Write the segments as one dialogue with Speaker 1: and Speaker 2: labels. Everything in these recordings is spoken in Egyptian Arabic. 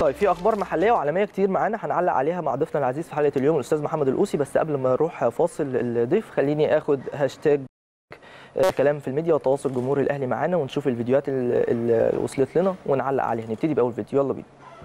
Speaker 1: طيب في اخبار محليه وعالميه كتير معانا هنعلق عليها مع ضيفنا العزيز في حلقه اليوم الاستاذ محمد القوسي بس قبل ما اروح فاصل الضيف خليني اخد هاشتاج كلام في الميديا وتواصل جمهور الاهلي معانا ونشوف الفيديوهات اللي وصلت لنا ونعلق عليها نبتدي باول فيديو يلا بينا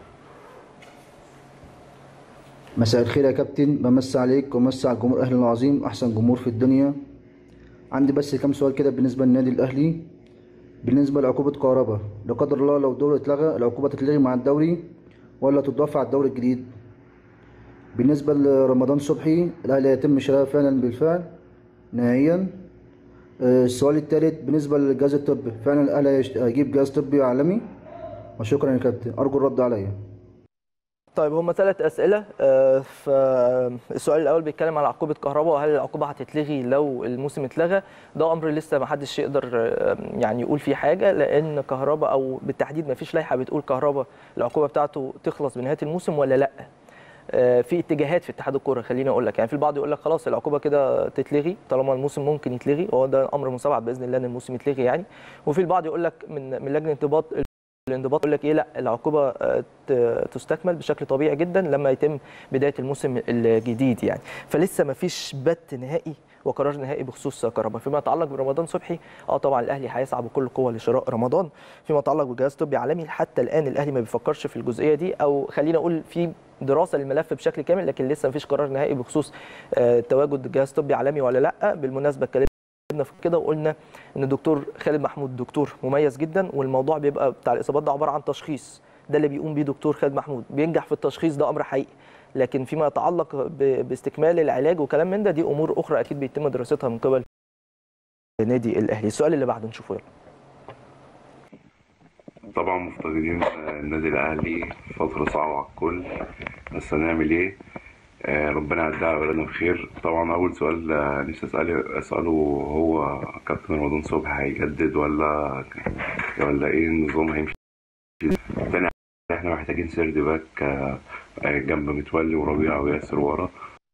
Speaker 2: مساء الخير يا كابتن بمسي عليك ومسي على الجمهور الاهلي العظيم احسن جمهور في الدنيا عندي بس كام سؤال كده بالنسبه للنادي الاهلي بالنسبه لعقوبه كهربا لا قدر الله لو الدوري اتلغى العقوبه تتلغي مع الدوري ولا تضاف على الدوري الجديد بالنسبه لرمضان صبحي الاهلي هيتم شراءه فعلا بالفعل نهائيا السؤال الثالث بالنسبه للجهاز الطبي فعلا الاهلي هيجيب جهاز طبي عالمي وشكرا يا كابتن ارجو الرد عليا
Speaker 1: طيب هم ثلاث اسئله فالسؤال الاول بيتكلم على عقوبه كهرباء وهل العقوبه هتتلغي لو الموسم اتلغى ده امر لسه ما حدش يقدر يعني يقول فيه حاجه لان كهرباء او بالتحديد ما فيش لائحه بتقول كهرباء العقوبه بتاعته تخلص بنهايه الموسم ولا لا في اتجاهات في اتحاد الكوره خليني اقول لك يعني في البعض يقول لك خلاص العقوبه كده تتلغي طالما الموسم ممكن يتلغي وهو ده امر مستبعد باذن الله ان الموسم يتلغي يعني وفي البعض يقول لك من من لجنه انضباط الانضباط يقول لك ايه لا العقوبه تستكمل بشكل طبيعي جدا لما يتم بدايه الموسم الجديد يعني فلسه ما فيش بت نهائي وقرار نهائي بخصوص كهرباء فيما يتعلق برمضان صبحي اه طبعا الاهلي هيسعى بكل قوه لشراء رمضان فيما يتعلق بجهاز طبي عالمي حتى الان الاهلي ما بيفكرش في الجزئيه دي او خلينا اقول في دراسه للملف بشكل كامل لكن لسه ما فيش قرار نهائي بخصوص تواجد جهاز طبي عالمي ولا لا بالمناسبه اتكلمنا في كده وقلنا ان الدكتور خالد محمود دكتور مميز جدا والموضوع بيبقى بتاع الاصابات ده عباره عن تشخيص ده اللي بيقوم بيه دكتور خالد محمود بينجح في التشخيص ده امر حقيقي لكن فيما يتعلق باستكمال العلاج وكلام من ده دي امور اخرى اكيد بيتم دراستها من قبل نادي الاهلي السؤال اللي بعده نشوفه يلا
Speaker 3: طبعا مفتقدين النادي الاهلي فتره صعبه على الكل بس هنعمل ايه آه ربنا يعديها على بلدنا بخير طبعا اول سؤال نفسي اساله اساله هو كابتن رمضان صبحي هيجدد ولا ولا ايه النظام هيمشي تاني احنا محتاجين سيرد باك آه جنب متولي وربيع وياسر ورا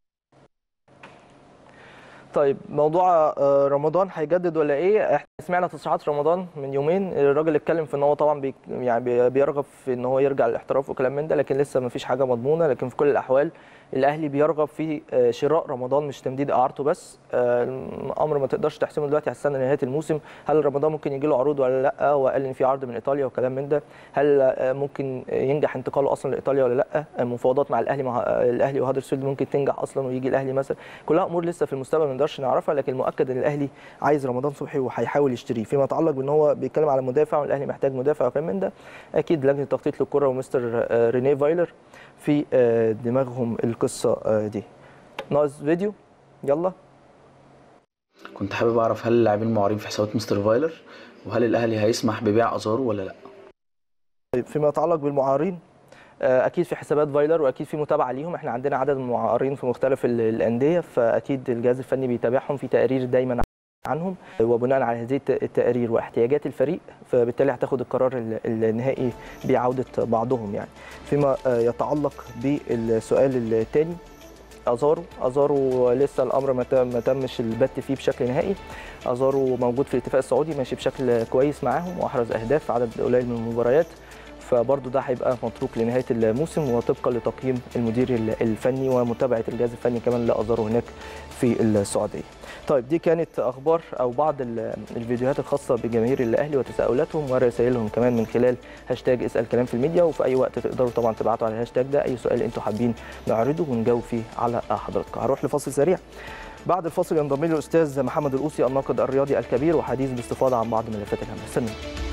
Speaker 1: طيب موضوع رمضان هيجدد ولا ايه احنا سمعنا تصريحات رمضان من يومين الراجل اتكلم في ان هو طبعا بي يعني بيرغب في ان هو يرجع للاحتراف وكلام من ده لكن لسه ما فيش حاجه مضمونه لكن في كل الاحوال الاهلي بيرغب في شراء رمضان مش تمديد اعارته بس امر ما تقدرش تحسمه دلوقتي هستنى نهايه الموسم هل رمضان ممكن يجي له عروض ولا لا وقال ان في عرض من ايطاليا وكلام من ده هل ممكن ينجح انتقاله اصلا لايطاليا ولا لا المفاوضات مع الاهلي مع الاهلي وهدرسفيلد ممكن تنجح اصلا ويجي الاهلي مثلا كلها امور لسه في المستقبل ما نقدرش نعرفها لكن المؤكد ان الاهلي عايز رمضان صبحي وهيحاول يشتريه فيما يتعلق بان هو بيتكلم على مدافع والاهلي محتاج مدافع وكلام من ده اكيد لجنه التخطيط للكره ومستر رينيه فايلر في دماغهم القصه دي ناقص فيديو يلا
Speaker 4: كنت حابب اعرف هل اللاعبين المعارين في حسابات مستر فايلر وهل الاهلي هيسمح ببيع ازارو ولا لا
Speaker 1: طيب فيما يتعلق بالمعارين اكيد في حسابات فايلر واكيد في متابعه ليهم احنا عندنا عدد من المعارين في مختلف الانديه فاكيد الجهاز الفني بيتابعهم في تقارير دايما عنهم وبناء على هذه التقارير واحتياجات الفريق فبالتالي هتاخد القرار النهائي بعوده بعضهم يعني فيما يتعلق بالسؤال الثاني ازارو ازارو لسه الامر ما تمش البت فيه بشكل نهائي ازارو موجود في الاتفاق السعودي ماشي بشكل كويس معاهم واحرز اهداف في عدد قليل من المباريات فبرضه ده هيبقى متروك لنهايه الموسم وطبقا لتقييم المدير الفني ومتابعه الجهاز الفني كمان لازارو هناك في السعوديه. طيب دي كانت اخبار او بعض الفيديوهات الخاصه بجماهير الاهلي وتساؤلاتهم ورسائلهم كمان من خلال هاشتاج اسال كلام في الميديا وفي اي وقت تقدروا طبعا تبعتوا على الهاشتاج ده اي سؤال انتم حابين نعرضه ونجاوب فيه على حضراتكم. هروح لفاصل سريع. بعد الفاصل ينضم لي الاستاذ محمد القوسي الناقد الرياضي الكبير وحديث باستفاضه عن بعض ملفات الهم. استنوا